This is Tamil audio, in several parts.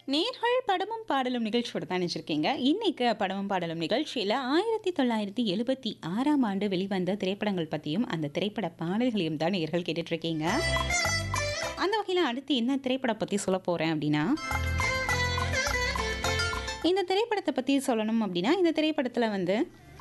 நேர்கள் படமும் பாடலும் நிகழ்ச்சியோட தான் நினைச்சிருக்கீங்க இன்னைக்கு படமும் பாடலும் நிகழ்ச்சியில் ஆயிரத்தி தொள்ளாயிரத்தி எழுபத்தி ஆறாம் ஆண்டு வெளிவந்த திரைப்படங்கள் பற்றியும் அந்த திரைப்பட பாடல்களையும் தான் நேர்கள் கேட்டுட்டு இருக்கீங்க அந்த வகையில் அடுத்து என்ன திரைப்படம் பற்றி சொல்ல போகிறேன் அப்படின்னா இந்த திரைப்படத்தை பற்றி சொல்லணும் அப்படின்னா இந்த திரைப்படத்தில் வந்து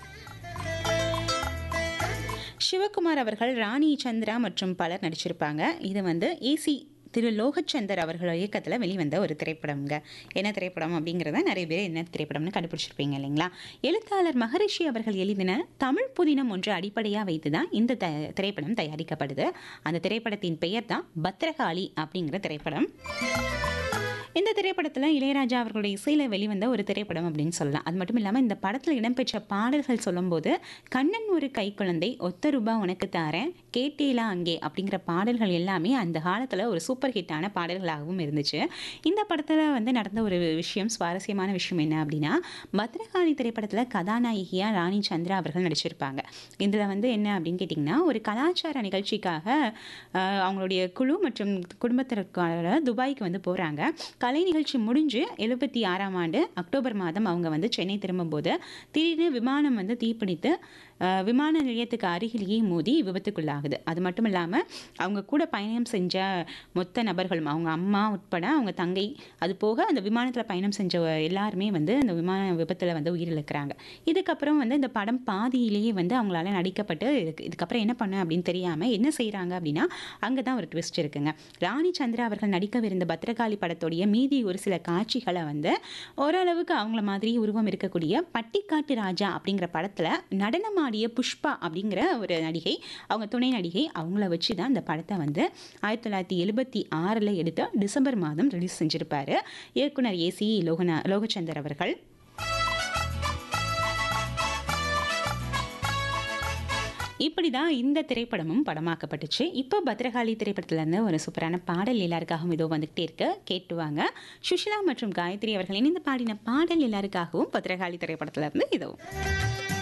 சிவகுமார் அவர்கள் ராணி சந்திரா மற்றும் பலர் நடிச்சிருப்பாங்க இது வந்து ஏசி திரு லோகச்சந்தர் அவர்கள் இயக்கத்தில் வெளிவந்த ஒரு திரைப்படம்ங்க என்ன திரைப்படம் அப்படிங்கிறத நிறைய பேர் என்ன திரைப்படம்னு கண்டுபிடிச்சிருப்பீங்க இல்லைங்களா எழுத்தாளர் மகரிஷி அவர்கள் எழுதின தமிழ் புதினம் ஒன்று அடிப்படையாக வைத்து தான் இந்த த திரைப்படம் தயாரிக்கப்படுது அந்த திரைப்படத்தின் பெயர் தான் பத்ரகாளி அப்படிங்கிற திரைப்படம் இந்த திரைப்படத்தில் இளையராஜா அவர்களுடைய இசையில் வெளிவந்த ஒரு திரைப்படம் அப்படின்னு சொல்லலாம் அது மட்டும் இல்லாமல் இந்த படத்தில் இடம்பெற்ற பாடல்கள் சொல்லும்போது கண்ணன் ஒரு கைக்குழந்தை ஒத்த ரூபா உனக்கு தாரேன் கேட்டேலா அங்கே அப்படிங்கிற பாடல்கள் எல்லாமே அந்த காலத்தில் ஒரு சூப்பர் ஹிட்டான பாடல்களாகவும் இருந்துச்சு இந்த படத்தில் வந்து நடந்த ஒரு விஷயம் சுவாரஸ்யமான விஷயம் என்ன அப்படின்னா பத்ரகாளி திரைப்படத்தில் கதாநாயகியாக ராணி சந்திரா அவர்கள் நடிச்சிருப்பாங்க இதில் வந்து என்ன அப்படின்னு கேட்டிங்கன்னா ஒரு கலாச்சார நிகழ்ச்சிக்காக ஆஹ், அவங்களுடைய குழு மற்றும் குடும்பத்திற்காக துபாய்க்கு வந்து போகிறாங்க கலை நிகழ்ச்சி முடிஞ்சு எழுபத்தி ஆறாம் ஆண்டு அக்டோபர் மாதம் அவங்க வந்து சென்னை திரும்பும்போது திடீர்னு விமானம் வந்து தீப்பிடித்து ஆஹ், விமான நிலையத்துக்கு அருகிலேயே மோதி விபத்துக்குள்ளாகுது அது மட்டும் இல்லாமல் அவங்க கூட பயணம் செஞ்ச மொத்த நபர்களும் அவங்க அம்மா உட்பட அவங்க தங்கை அது போக அந்த விமானத்தில் பயணம் செஞ்ச எல்லாருமே வந்து அந்த விமான விபத்தில் வந்து உயிரிழக்கிறாங்க இதுக்கப்புறம் வந்து இந்த படம் பாதியிலேயே வந்து அவங்களால நடிக்கப்பட்டு இதுக்கு இதுக்கப்புறம் என்ன பண்ண அப்படின்னு தெரியாமல் என்ன செய்கிறாங்க அப்படின்னா அங்கே தான் ஒரு ட்விஸ்ட் இருக்குங்க ராணி சந்திரா அவர்கள் நடிக்கவிருந்த பத்ரகாளி படத்துடைய மீதி ஒரு சில காட்சிகளை வந்து ஓரளவுக்கு அவங்கள மாதிரி உருவம் இருக்கக்கூடிய பட்டிக்காட்டு ராஜா அப்படிங்கிற படத்தில் நடனமாடிய புஷ்பா அப்படிங்கிற ஒரு நடிகை அவங்க துணை நடிகை அவங்கள வச்சு தான் இந்த படத்தை வந்து ஆயிரத்தி தொள்ளாயிரத்தி எழுபத்தி ஆறில் எடுத்து டிசம்பர் மாதம் ரிலீஸ் செஞ்சுருப்பாரு இயக்குனர் ஏசி லோகனா லோகச்சந்தர் அவர்கள் இப்படி தான் இந்த திரைப்படமும் படமாக்கப்பட்டுச்சு இப்போ பத்ரகாளி திரைப்படத்துலேருந்து ஒரு சூப்பரான பாடல் எல்லாருக்காகவும் இதோ வந்துகிட்டே இருக்கு கேட்டுவாங்க சுஷிலா மற்றும் காயத்ரி அவர்கள் இணைந்து பாடின பாடல் எல்லாருக்காகவும் பத்ரகாளி திரைப்படத்துல இருந்து இதோ